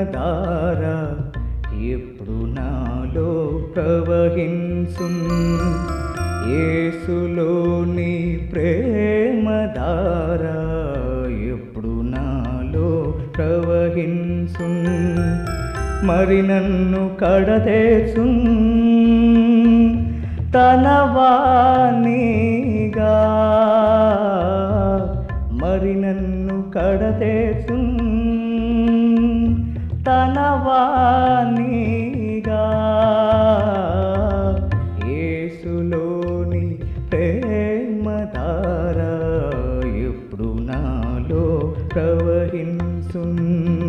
ధార ఎప్పుడు నాలో ప్రవహింసున్ యేసులోని ప్రేమ ధార ఎప్పుడు నాలో ప్రవహింసున్ మరి నన్ను కడతేసున్ తనవాణిగా మరి నన్ను కడతేసున్ తనవాణిగా యేసులోని ప్రేమధార ఎప్పుడు నాలో ప్రవహింసున్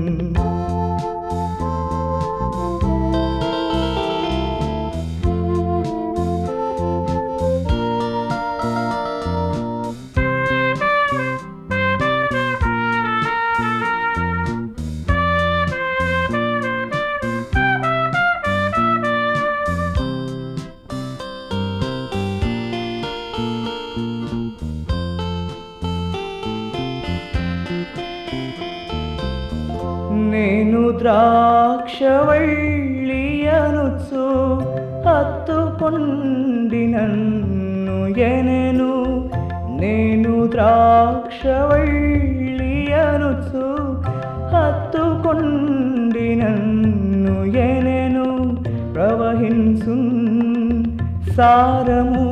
నేను ద్రాక్షవళ్ళియనుచు హత్తుకొండి నన్ను ఎనెను నేను ద్రాక్షవళ్ళియనుచు హత్తుకొండి నన్ను ఎనెను ప్రవహింసు సారము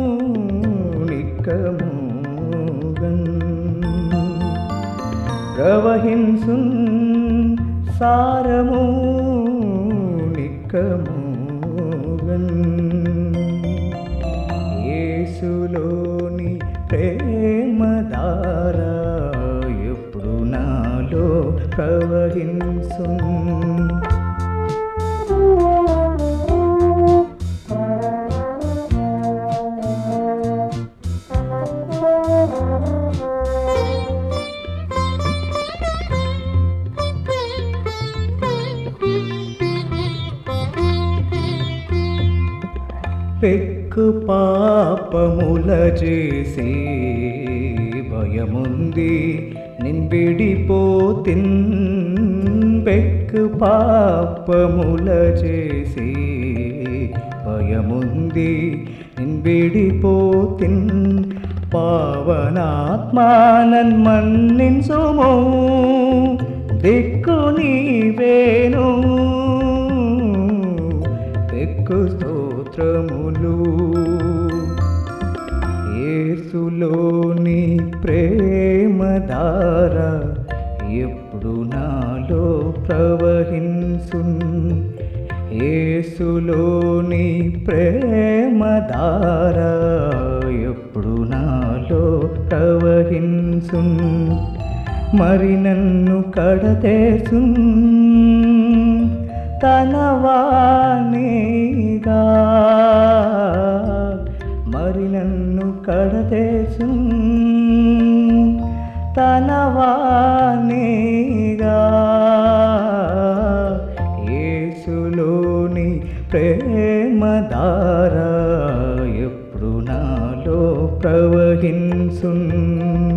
నిక్కముగన్ ప్రవహింసున్ సారము నిక్కముగన్ యేసులోని ప్రేమధార ఎప్పుడు నాలో ప్రవహింసున్ పెక్కు పాపముల చేసి భయముంది నిన్బిడిపోతిన్ పెక్కు పాపముల చేసి భయముంది నిన్బిడిపోతిన్ పావనాత్మానన్ మన్నిన్సుమో దిక్కు నీవేను ఎక్కు స్తోత్రములు యేసులోని ప్రేమధార ఎప్పుడు నాలో ప్రవహింసున్ యేసులోని ప్రేమధార ఎప్పుడు నాలో ప్రవహింసున్ మరి నన్ను కడతేసున్ తనవాణిగా మరి నన్ను కడతేసు తనవాణిగా యేసులోని ప్రేమధార ఎప్పుడు నాలో ప్రవహింసున్